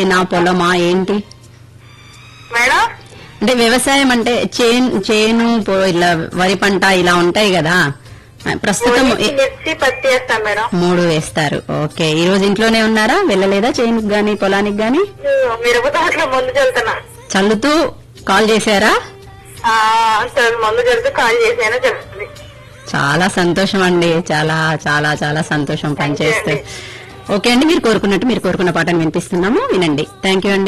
వ్యవసాయమేనా పొలమా ఏంటి మేడం అంటే వ్యవసాయం అంటే చేను చేను పో- ఇలా వరి పంట ఇలా ఉంటాయి కదా ప్రస్తుతం ఏ- మిర్చి పత్తి వేస్తాం మేడం మూడు వేస్తారు ఓకే ఈ రోజు ఇంట్లోనే ఉన్నారా వెళ్ళలేదా చేనుకి గాని పొలానికి గాని మిరప తోటలో మందు చల్లుతున్నా చల్లుతూ కాల్ చేశారా ఆ, సరే, మందు చల్లుతూ కాల్ చేసాను చెప్తుంది చాలా సంతోషం అండి చాలా చాలా చాలా సంతోషం పనిచేస్తే ఓకే అండి మీరు కోరుకున్నట్టు మీరు కోరుకున్న పాటను వినిపిస్తున్నాము వినండి థ్యాంక్ యూ అండి